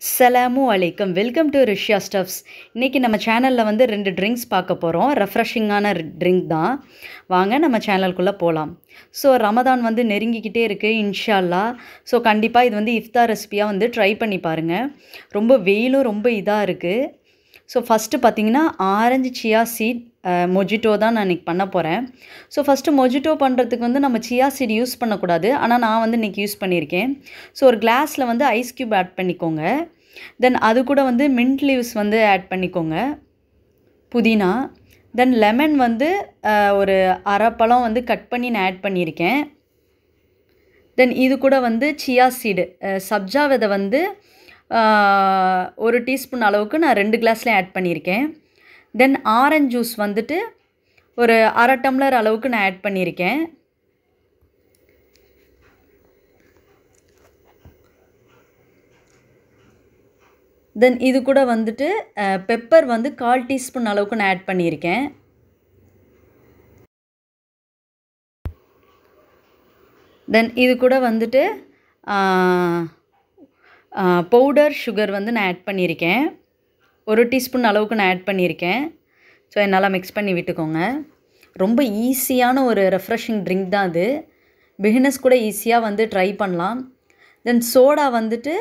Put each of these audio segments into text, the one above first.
சலாமு அலைக்கும் welcome to ரிஷ்யா stubs இன்றைக்கி நம்ம சேனலில் வந்து ரெண்டு ட்ரிங்க்ஸ் பார்க்க போகிறோம் ரெஃப்ரெஷிங்கான ட்ரிங்க் தான் வாங்க நம்ம சேனலுக்குள்ளே போகலாம் ஸோ ரமதான் வந்து நெருங்கிக்கிட்டே இருக்குது இன்ஷால்லா ஸோ கண்டிப்பாக இது வந்து இஃப்தார் ரெசிபியாக வந்து ட்ரை பண்ணி பாருங்கள் ரொம்ப வெயிலும் ரொம்ப இதாக இருக்குது ஸோ ஃபஸ்ட்டு பார்த்தீங்கன்னா ஆரஞ்சு சியா சீட் மொஜிட்டோ தான் நான் இன்றைக்கி பண்ண போகிறேன் ஸோ ஃபஸ்ட்டு மொஜிட்டோ பண்ணுறதுக்கு வந்து நம்ம சியா சீட் யூஸ் பண்ணக்கூடாது ஆனால் நான் வந்து இன்றைக்கி யூஸ் பண்ணியிருக்கேன் ஸோ ஒரு கிளாஸில் வந்து ஐஸ் க்யூப் ஆட் பண்ணிக்கோங்க தென் அது கூட வந்து மின்ட் லீவ்ஸ் வந்து ஆட் பண்ணிக்கோங்க புதினா தென் லெமன் வந்து ஒரு அரை பழம் வந்து கட் பண்ணி நான் ஆட் பண்ணியிருக்கேன் தென் இது கூட வந்து சியா சீடு சப்ஜா விதை வந்து ஒரு டீஸ்பூன் அளவுக்கு நான் ரெண்டு கிளாஸ்லேயும் ஆட் பண்ணியிருக்கேன் தென் ஆரஞ்ச் ஜூஸ் வந்துட்டு ஒரு அரை டம்ளர் அளவுக்கு நான் ஆட் பண்ணியிருக்கேன் தென் இது கூட வந்துட்டு பெப்பர் வந்து கால் டீஸ்பூன் அளவுக்கு நான் ஆட் பண்ணியிருக்கேன் தென் இது கூட வந்துட்டு பவுடர் சுகர் வந்து நான் ஆட் பண்ணியிருக்கேன் ஒரு டீஸ்பூன் அளவுக்கு நான் ஆட் பண்ணியிருக்கேன் ஸோ என்னால் மிக்ஸ் பண்ணி விட்டுக்கோங்க ரொம்ப ஈஸியான ஒரு ரெஃப்ரெஷிங் ட்ரிங்க் தான் அது பிகினஸ் கூட ஈஸியாக வந்து ட்ரை பண்ணலாம் தென் சோடா வந்துட்டு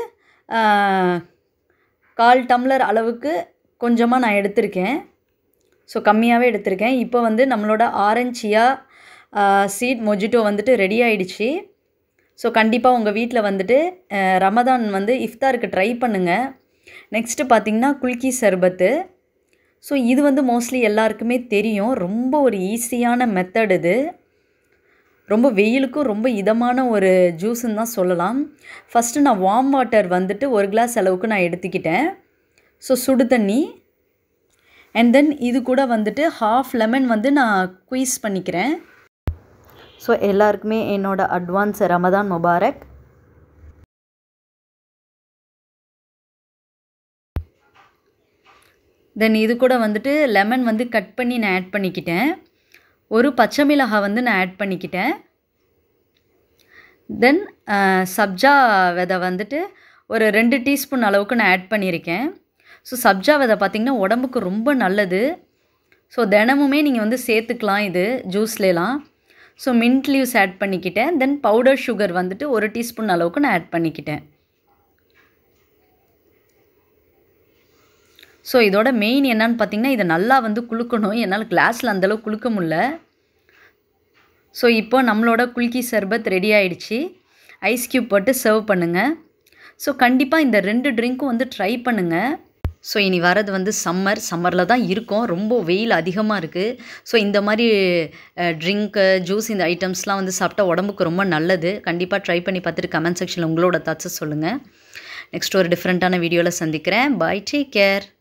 கால் டம்ளர் அளவுக்கு கொஞ்சமாக நான் எடுத்திருக்கேன் ஸோ கம்மியாகவே எடுத்திருக்கேன் இப்போ வந்து நம்மளோட ஆரஞ்சியா சீட் மொஜிட்டோ வந்துட்டு ரெடி ஆகிடுச்சு ஸோ கண்டிப்பாக உங்கள் வீட்டில் வந்துட்டு ரமதான் வந்து இஃப்தாருக்கு ட்ரை பண்ணுங்கள் நெக்ஸ்ட்டு பார்த்திங்கன்னா குல்கி சர்பத்து ஸோ இது வந்து மோஸ்ட்லி எல்லாருக்குமே தெரியும் ரொம்ப ஒரு ஈஸியான மெத்தட் இது ரொம்ப வெயிலுக்கும் ரொம்ப இதமான ஒரு ஜூஸுன்னு தான் சொல்லலாம் ஃபஸ்ட்டு நான் வார்ம் வாட்டர் வந்துட்டு ஒரு கிளாஸ் அளவுக்கு நான் எடுத்துக்கிட்டேன் ஸோ சுடு தண்ணி அண்ட் தென் இது கூட வந்துட்டு ஹாஃப் லெமன் வந்து நான் குயிஸ் பண்ணிக்கிறேன் ஸோ எல்லாருக்குமே என்னோடய அட்வான்ஸ் ரமதான் முபாரக் தென் இது கூட வந்துட்டு லெமன் வந்து கட் பண்ணி நான் ஆட் பண்ணிக்கிட்டேன் ஒரு பச்சை மிளகாய் வந்து நான் ஆட் பண்ணிக்கிட்டேன் தென் சப்ஜா விதை வந்துட்டு ஒரு ரெண்டு டீஸ்பூன் அளவுக்கு நான் ஆட் பண்ணியிருக்கேன் ஸோ சப்ஜா விதை பார்த்திங்கன்னா உடம்புக்கு ரொம்ப நல்லது ஸோ தினமுமே நீங்கள் வந்து சேர்த்துக்கலாம் இது ஜூஸ்லாம் ஸோ மின்ட் லீவ்ஸ் ஆட் பண்ணிக்கிட்டேன் தென் பவுடர் சுகர் வந்துட்டு ஒரு டீஸ்பூன் அளவுக்கு நான் ஆட் பண்ணிக்கிட்டேன் ஸோ இதோட மெயின் என்னன்னு பார்த்தீங்கன்னா இதை நல்லா வந்து குளுக்கணும் என்னால் கிளாஸில் அந்தளவுக்கு குளுக்க முடில ஸோ இப்போ நம்மளோட குல்கி சர்பத் ரெடி ஆகிடுச்சு ஐஸ் க்யூப் போட்டு சர்வ் பண்ணுங்கள் ஸோ கண்டிப்பாக இந்த ரெண்டு ட்ரிங்க்கும் வந்து ட்ரை பண்ணுங்கள் ஸோ இனி வரது வந்து சம்மர் சம்மரில் தான் இருக்கும் ரொம்ப வெயில் அதிகமாக இருக்குது ஸோ இந்த மாதிரி ட்ரிங்க்கு ஜூஸ் இந்த ஐட்டம்ஸ்லாம் வந்து சாப்பிட்டா உடம்புக்கு ரொம்ப நல்லது கண்டிப்பாக ட்ரை பண்ணி பார்த்துட்டு கமெண்ட் செக்ஷனில் உங்களோட தாட்ஸை சொல்லுங்கள் நெக்ஸ்ட் ஒரு டிஃப்ரெண்ட்டான வீடியோவில் சந்திக்கிறேன் பாய் டேக் கேர்